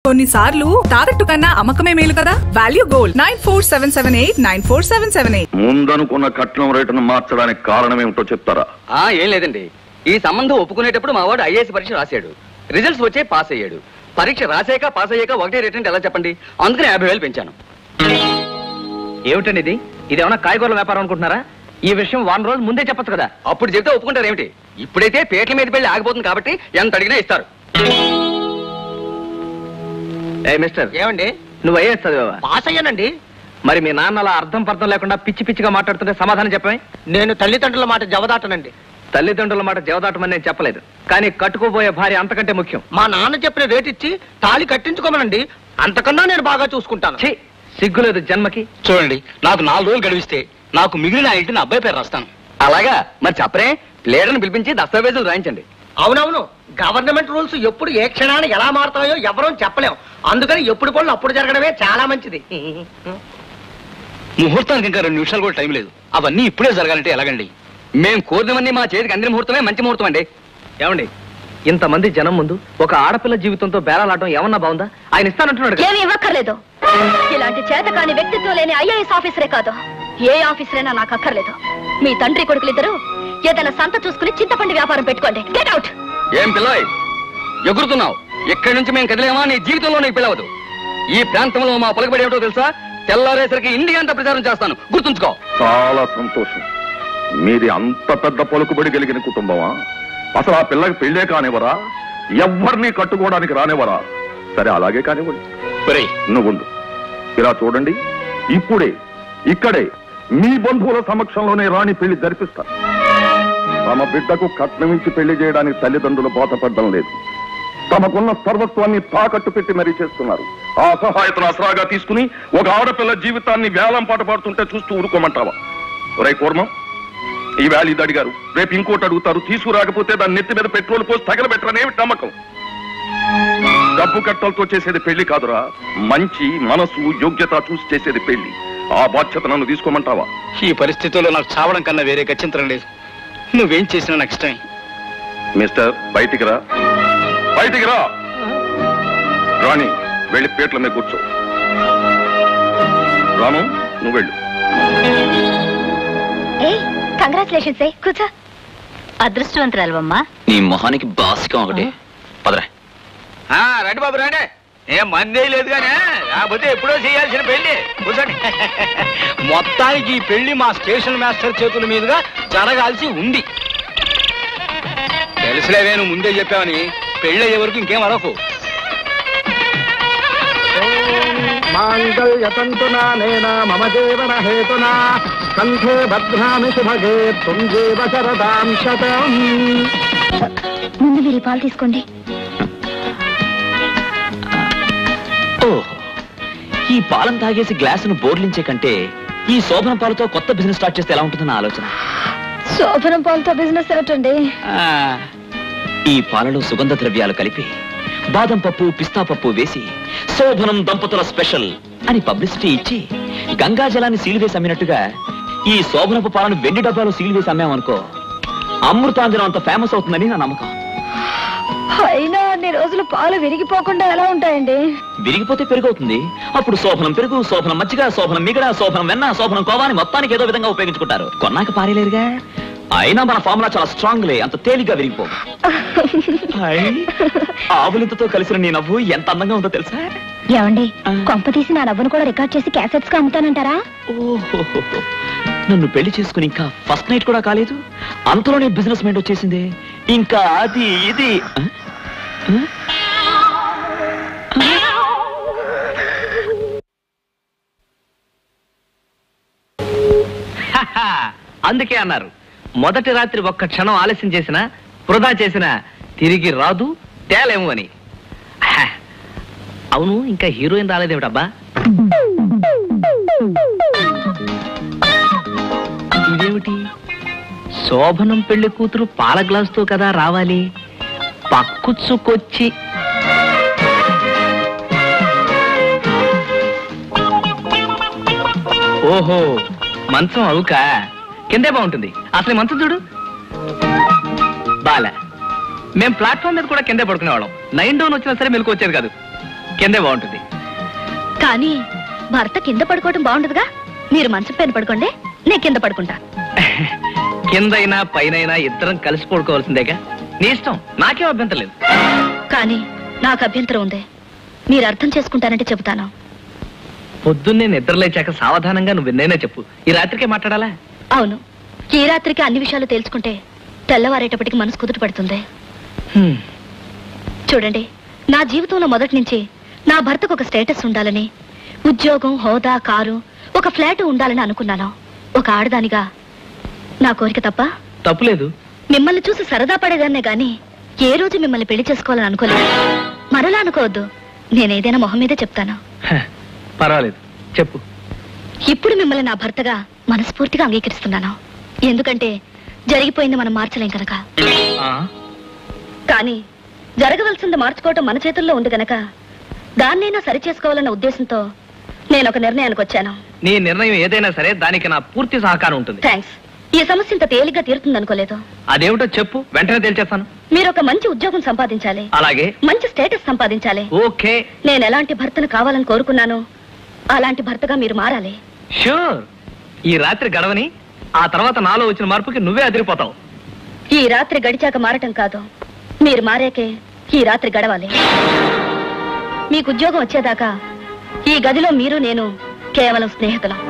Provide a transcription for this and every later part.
కొన్నిసార్లు తాకట్టు కన్నా అమ్మకమే మేలు కదా value gold nine four seven seven eight nine four seven seven eight ముందనుకున్న కట్నం రేటును మార్చడానికి కారణం ఏమిటో చెప్తారా ఆ ఏం లేదండి ఈ సంబంధం ఒప్పుకునేటప్పుడు మా వాడు ఐఏఎస్ పరీక్ష రాశాడు రిజల్ట్స్ వచ్చే పాస్ అయ్యాడు పరీక్ష రాసాక పాస్ అయ్యాక ఒకటే రేట్ అంటే ఎలా చెప్పండి అందుకని యాభై వేలు పెంచాను ఏమిటండి ఇది ఇది ఏమైనా కాయగూరల వ్యాపారం అనుకుంటున్నారా ఈ విషయం వారం రోజులు ముందే చెప్పొచ్చు కదా అప్పుడు చెప్తే ఒప్పుకుంటారు ఏమిటి ఇప్పుడైతే పేట్ల మీద పెళ్లి ఆగిపోతుంది కాబట్టి ఎంత అడిగినా ఇస్తారు ఏ మిస్టర్ ఏమండి నువ్వు ఐఏఎస్ చదివావా పాస్ అయ్యానండి మరి మీ నాన్న అలా అర్థం పర్థం లేకుండా పిచ్చి పిచ్చిగా మాట్లాడుతుంటే సమాధానం చెప్పమే నేను తల్లిదండ్రుల మాట జవదాటనండి తల్లిదండ్రుల మాట జవదాటమని నేను చెప్పలేదు కానీ కట్టుకోబోయే భార్య అంతకంటే ముఖ్యం మా నాన్న చెప్పిన రేట్ ఇచ్చి తాళి కట్టించుకోమనండి అంతకన్నా నేను బాగా చూసుకుంటాను ఛీ సిగ్గులేదు జన్మకి చూడండి నాకు నాలుగు రోజులు గడివిస్తే నాకు మిగిలిన ఆ ఇంటిని అబ్బాయి పేరు రాస్తాను అలాగా మరి చెప్పరే ప్లేడర్ని పిలిపించి దస్తావేజులు రాయించండి అవునవును గవర్నమెంట్ రూల్స్ ఎప్పుడు ఏ క్షణాన ఎలా మారుతాయో ఎవరూ చెప్పలేం అందుకని ఎప్పుడు పనులు అప్పుడు జరగడమే చాలా మంచిది ముహూర్తానికి ఇంకా రెండు నిమిషాలు కూడా టైం లేదు అవన్నీ ఇప్పుడే జరగాలంటే ఎలాగండి మేము కోరినవన్నీ మా చేతికి అందిన ముహూర్తమే మంచి ముహూర్తం అండి ఏమండి ఇంతమంది జనం ముందు ఒక ఆడపిల్ల జీవితంతో బేరాలాడటం ఏమన్నా బాగుందా ఆయన ఇస్తానంటున్నాడు కదా. ఏమి ఇవ్వక్కర్లేదు ఇలాంటి చేతకాని వ్యక్తిత్వం లేని ఐఏఎస్ ఆఫీసరే కాదు ఏ ఆఫీసరైనా నాకు అక్కర్లేదు మీ తండ్రి కొడుకులిద్దరూ ఏదైనా సంత చూసుకుని చింతపండు వ్యాపారం పెట్టుకోండి గెట్ అవుట్ ఏం పిల్లయ్ ఎగురుతున్నావు ఇక్కడి నుంచి మేము కదిలేమా నీ జీవితంలో నీకు పిలవదు ఈ ప్రాంతంలో మా పలుకుబడి ఏమిటో తెలుసా తెల్లారేసరికి ఇండియా అంతా ప్రచారం చేస్తాను గుర్తుంచుకో చాలా సంతోషం మీది అంత పెద్ద పలుకుబడి కలిగిన కుటుంబమా అసలు ఆ పిల్లకి పెళ్ళే కానివరా ఎవ్వరిని కట్టుకోవడానికి రానివరా సరే అలాగే కానివ్వండి ఒరేయ్ నువ్వుండు ఇలా చూడండి ఇప్పుడే ఇక్కడే మీ బంధువుల సమక్షంలోనే రాణి పెళ్లి జరిపిస్తారు తమ బిడ్డకు కట్నం ఇచ్చి పెళ్లి చేయడానికి తల్లిదండ్రులు బాధపడడం లేదు తమకున్న సర్వత్వాన్ని తాకట్టు పెట్టి మరీ చేస్తున్నారు ఆ సహాయతను అసరాగా తీసుకుని ఒక ఆడపిల్ల జీవితాన్ని వేలం పాట పాడుతుంటే చూస్తూ ఊరుకోమంటావా ఒరే కూర్మం ఈ వేళ ఇది అడిగారు రేపు ఇంకోటి అడుగుతారు తీసుకురాకపోతే దాన్ని నెత్తి మీద పెట్రోల్ పోసి తగలబెట్టరనేమి నమ్మకం డబ్బు కట్టలతో చేసేది పెళ్లి కాదురా మంచి మనసు యోగ్యత చూసి చేసేది పెళ్లి ఆ బాధ్యత నన్ను తీసుకోమంటావా ఈ పరిస్థితుల్లో నాకు చావడం కన్నా వేరే గచ్చింతరం లేదు నువ్వేం చేసినా నాకు ఇష్టమే మిస్టర్ బయటికి రా బయటికి రా రాణి వెళ్ళి పేట్ల మీద కూర్చో రాము నువ్వు వెళ్ళు ఏ కంగ్రాచులేషన్స్ ఏ కూర్చో అదృష్టవంతురాలవమ్మా నీ మొహానికి బాసికం ఒకటి పదరా రండి బాబు రండి ఏం మందే లేదు కానీ కాకపోతే ఎప్పుడో చేయాల్సిన పెళ్లి కూర్చోండి మొత్తానికి ఈ పెళ్లి మా స్టేషన్ మాస్టర్ చేతుల మీదుగా జరగాల్సి ఉంది తెలుసులేవే నువ్వు ముందే చెప్పావని పెళ్లి అయ్యే వరకు ఇంకేం అరవకు మాంగళ్యతంతునా నేనా మమ జీవన హేతునా కంఠే భద్రామి శుభగే తుంజీవ శరదాం శతం ముందు మీరు ఈ పాలు తీసుకోండి ఓహో ఈ పాలం తాగేసి గ్లాసును బోర్లించే కంటే ఈ శోభన పాలతో కొత్త బిజినెస్ స్టార్ట్ చేస్తే ఎలా ఉంటుందన్న ఆలోచన శోభనం పాలతో బిజినెస్ ఏమిటండి ఆ, ఈ పాలలో సుగంధ ద్రవ్యాలు కలిపి బాదం పప్పు పిస్తా పప్పు వేసి శోభనం దంపతుల స్పెషల్ అని పబ్లిసిటీ ఇచ్చి గంగా జలాన్ని సీలు వేసి అమ్మినట్టుగా ఈ శోభనపు పాలను వెండి డబ్బాలో సీలు వేసి అమ్మామనుకో అమృతాంజనం అంత ఫేమస్ అవుతుందని నా నమ్మకం అయినా అన్ని రోజులు పాలు విరిగిపోకుండా ఎలా ఉంటాయండి విరిగిపోతే పెరుగవుతుంది అప్పుడు శోభనం పెరుగు శోభనం మజ్జిగ శోభనం మిగడ శోభనం వెన్న శోభనం కోవాని మొత్తానికి ఏదో విధంగా ఉపయోగించుకుంటారు కొన్నాక పారేలేరుగా అయినా మన ఫార్ములా చాలా స్ట్రాంగ్ లే అంత తేలిగ్గా విరిగిపో ఆవులింతతో కలిసిన నీ నవ్వు ఎంత అందంగా ఉందో తెలుసా ఏమండి కొంప తీసి నా నవ్వును కూడా రికార్డ్ చేసి క్యాసెట్స్ గా అమ్ముతానంటారా ఓహో నన్ను పెళ్లి చేసుకుని ఇంకా ఫస్ట్ నైట్ కూడా కాలేదు అంతలోనే బిజినెస్ మైండ్ వచ్చేసింది ఇంకా అది ఇది ఆ? ఆ? అందుకే అన్నారు మొదటి రాత్రి ఒక్క క్షణం ఆలస్యం చేసినా వృధా చేసినా తిరిగి రాదు తేలేము అని హ, అవును ఇంకా హీరోయిన్ రాలేదేమిటబ్బా ఇదేమిటి శోభనం పెళ్లి కూతురు పాల గ్లాసుతో కదా రావాలి పక్కుచ్చుకొచ్చి ఓహో మంచం అవుక కిందే బాగుంటుంది అసలు ఈ మంచం చూడు బాల మేం ప్లాట్ఫామ్ మీద కూడా కిందే పడుకునేవాళ్ళం నైన్ డౌన్ వచ్చినా సరే మెలకు వచ్చేది కాదు కిందే బాగుంటుంది కానీ భర్త కింద పడుకోవటం బాగుండదుగా మీరు మంచం పైన పడుకోండి నేను కింద పడుకుంటా కిందైనా పైనైనా ఇద్దరం కలిసి పడుకోవాల్సిందేగా నీ ఇష్టం నాకేం అభ్యంతరం లేదు కానీ నాకు అభ్యంతరం ఉంది మీరు అర్థం చేసుకుంటానంటే చెబుతాను పొద్దున్నే నిద్రలేచాక సావధానంగా నువ్వు ఎన్నైనా చెప్పు ఈ రాత్రికే మాట్లాడాలా అవును ఈ రాత్రికి అన్ని విషయాలు తేల్చుకుంటే తెల్లవారేటప్పటికి మనసు కుదుట పడుతుంది హ్మ్. చూడండి నా జీవితంలో మొదటి నుంచి నా భర్తకు ఒక స్టేటస్ ఉండాలని ఉద్యోగం హోదా కారు ఒక ఫ్లాట్ ఉండాలని అనుకున్నాను ఒక ఆడదానిగా నా కోరిక తప్ప తప్పులేదు మిమ్మల్ని చూసి సరదా పడేదాన్నే గాని ఏ రోజు మిమ్మల్ని పెళ్లి చేసుకోవాలని అనుకోలేదు మరోలా అనుకోవద్దు నేనేదైనా మొహం మీదే చెప్తాను హ, పర్వాలేదు చెప్పు ఇప్పుడు మిమ్మల్ని నా భర్తగా మనస్ఫూర్తిగా అంగీకరిస్తున్నాను ఎందుకంటే జరిగిపోయింది మనం మార్చలేం కనుక ఆ, కానీ జరగవలసింది మార్చుకోవటం మన చేతుల్లో ఉంది గనక దాన్నైనా సరి చేసుకోవాలన్న ఉద్దేశంతో నేను ఒక నిర్ణయానికి వచ్చాను నీ నిర్ణయం ఏదైనా సరే దానికి నా పూర్తి సహకారం ఉంటుంది థ్యాంక్స్ ఈ సమస్య ఇంత తేలిగ్గా తీరుతుంది అనుకోలేదు అదేమిటో చెప్పు వెంటనే తేల్చేస్తాను మీరు ఒక మంచి ఉద్యోగం సంపాదించాలి అలాగే మంచి స్టేటస్ సంపాదించాలి ఓకే నేను ఎలాంటి భర్తను కావాలని కోరుకున్నాను అలాంటి భర్తగా మీరు మారాలి షూర్ ఈ రాత్రి గడవని ఆ తర్వాత నాలో వచ్చిన మార్పుకి నువ్వే అదిరిపోతావు ఈ రాత్రి గడిచాక మారటం కాదు మీరు మారాకే ఈ రాత్రి గడవాలి మీకు ఉద్యోగం వచ్చేదాకా ఈ గదిలో మీరు నేను కేవలం స్నేహితులం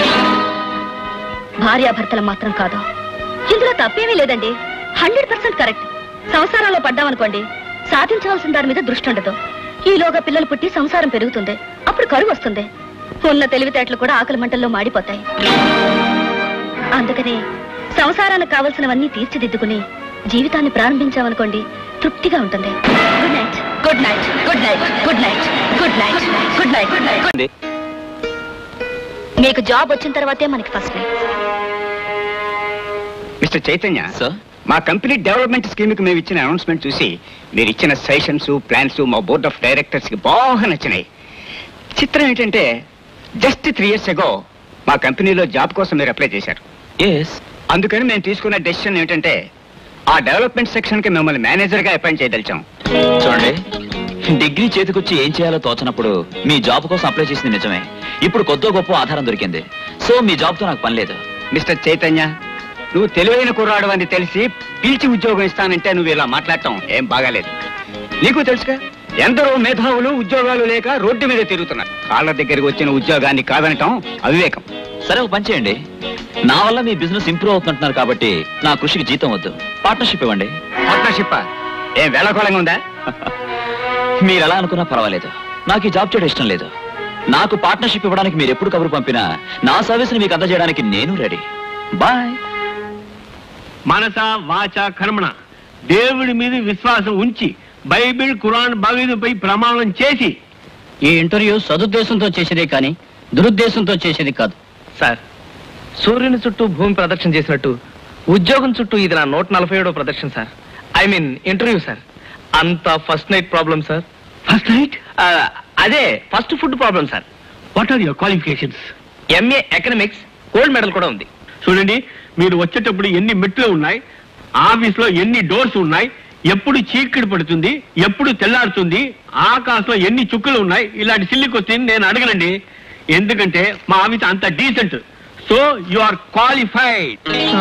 భార్యాభర్తలం మాత్రం కాదు ఇందులో తప్పేమీ లేదండి హండ్రెడ్ పర్సెంట్ కరెక్ట్ సంసారంలో పడ్డామనుకోండి సాధించవలసిన దాని మీద దృష్టి ఉండదు ఈలోగా పిల్లలు పుట్టి సంసారం పెరుగుతుంది అప్పుడు కరువు వస్తుంది ఉన్న తెలివితేటలు కూడా ఆకలి మంటల్లో మాడిపోతాయి అందుకని సంసారానికి కావలసినవన్నీ తీర్చిదిద్దుకుని జీవితాన్ని ప్రారంభించామనుకోండి తృప్తిగా ఉంటుంది good night good night good night good night good night good night good night మీకు జాబ్ వచ్చిన తర్వాతే మనకి first night Mister Chaitanya sir మా కంపెనీ డెవలప్మెంట్ స్కీమ్ కి మేము ఇచ్చిన అనౌన్స్మెంట్ చూసి మీరు ఇచ్చిన సజెషన్స్ ప్లాన్స్ మా బోర్డ్ ఆఫ్ డైరెక్టర్స్ కి బాగా నచ్చినాయి చిత్రం ఏంటంటే జస్ట్ త్రీ ఇయర్స్ ఎగో మా కంపెనీలో జాబ్ కోసం మీరు అప్లై చేశారు ఎస్ అందుకని మేము తీసుకున్న డెసిషన్ ఏంటంటే ఆ డెవలప్మెంట్ సెక్షన్ కి మిమ్మల్ని మేనేజర్ గా అపాయింట్ చేయదలిచాం చూడండి డిగ్రీ చేతికొచ్చి ఏం చేయాలో తోచనప్పుడు మీ జాబ్ కోసం అప్లై చేసింది నిజమే ఇప్పుడు కొద్దో గొప్ప ఆధారం దొరికింది సో మీ జాబ్ తో నాకు పని లేదు మిస్టర్ చైతన్య నువ్వు తెలివైన కుర్రాడు అని తెలిసి పిలిచి ఉద్యోగం ఇస్తానంటే నువ్వు ఇలా మాట్లాడటం ఏం బాగాలేదు నీకు తెలుసుగా ఎందరో మేధావులు ఉద్యోగాలు లేక రోడ్డు మీద తిరుగుతున్నారు కాళ్ళ దగ్గరికి వచ్చిన ఉద్యోగాన్ని కాదనటం అవివేకం సరే ఒక పని చేయండి నా వల్ల మీ బిజినెస్ ఇంప్రూవ్ అవుతుంటున్నారు కాబట్టి నా కృషికి జీతం వద్దు పార్ట్నర్షిప్ ఇవ్వండి పార్ట్నర్షిప్ ఏం వేళకోళంగా ఉందా మీరు ఎలా అనుకున్నా పర్వాలేదు నాకు ఈ జాబ్ చేయడం ఇష్టం లేదు నాకు పార్ట్నర్షిప్ ఇవ్వడానికి మీరు ఎప్పుడు కబురు పంపినా నా సర్వీస్ ని మీకు అందజేయడానికి నేను రెడీ బాయ్ మనస వాచ కర్మణ దేవుడి మీద విశ్వాసం ఉంచి బైబిల్ ఖురాన్ భగవద్పై ప్రమాణం చేసి ఈ ఇంటర్వ్యూ సదుద్దేశంతో చేసేదే కానీ దురుద్దేశంతో చేసేది కాదు సార్ సూర్యుని చుట్టూ భూమి ప్రదక్షిణ చేసినట్టు ఉద్యోగం చుట్టూ ఇది నా నూట నలభై ఏడో ప్రదక్షిణ sir I mean interview sir అంత first night problem sir first night అదే first food problem sir what are your qualifications MA economics gold medal కూడా ఉంది చూడండి మీరు వచ్చేటప్పుడు ఎన్ని మెట్లు ఉన్నాయి ఆఫీస్ లో ఎన్ని డోర్స్ ఉన్నాయి ఎప్పుడు చీకటి పడుతుంది ఎప్పుడు తెల్లారుతుంది ఆకాశంలో ఎన్ని చుక్కలు ఉన్నాయి ఇలాంటి సిల్లి క్వశ్చన్ నేను అడగనండి ఎందుకంటే మా ఆఫీస్ అంత decent so you are qualified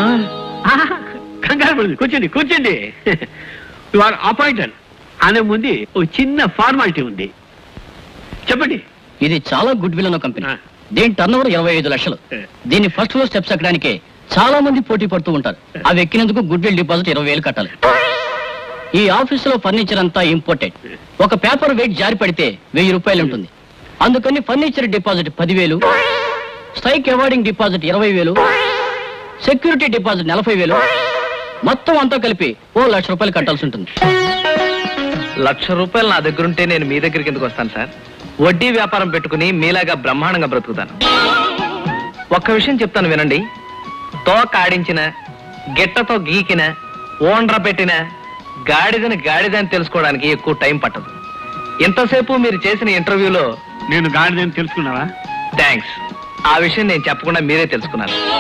కంగారు పడదు కూర్చోండి కూర్చోండి యు ఆర్ అపాయింటెడ్ అనే ముందు ఒక చిన్న ఫార్మాలిటీ ఉంది చెప్పండి ఇది చాలా గుడ్ విల్ ఉన్న కంపెనీ ఆ. దీని టర్న్ ఓవర్ ఇరవై ఐదు లక్షలు దీన్ని ఫస్ట్ ఫ్లోర్ స్టెప్స్ ఎక్కడానికి చాలా మంది పోటీ పడుతూ ఉంటారు అవి ఎక్కినందుకు గుడ్ విల్ డిపాజిట్ ఇరవై వేలు కట్టాలి ఈ ఆఫీస్ లో ఫర్నిచర్ అంతా ఇంపోర్టెడ్ ఒక పేపర్ వెయిట్ జారి పడితే వెయ్యి రూపాయలు ఉంటుంది అందుకని ఫర్నిచర్ డిపాజిట్ పదివేలు స్ట్రైక్ అవార్డింగ్ డిపాజిట్ ఇరవై వేలు సెక్యూరిటీ డిపాజిట్ నలభై వేలు మొత్తం అంతా కలిపి ఓ లక్ష రూపాయలు కట్టాల్సి ఉంటుంది లక్ష రూపాయలు నా దగ్గర ఉంటే నేను మీ దగ్గరికి ఎందుకు వస్తాను సార్ వడ్డీ వ్యాపారం పెట్టుకుని మీలాగా బ్రహ్మాండంగా బ్రతుకుతాను ఒక్క విషయం చెప్తాను వినండి తోక ఆడించిన గిట్టతో గీకిన ఓండ్ర పెట్టిన గాడిదని గాడిదని తెలుసుకోవడానికి ఎక్కువ టైం పట్టదు ఇంతసేపు మీరు చేసిన ఇంటర్వ్యూలో నేను గాడిదని తెలుసుకున్నారా థ్యాంక్స్ ఆ విషయం నేను చెప్పకుండా మీరే తెలుసుకున్నారు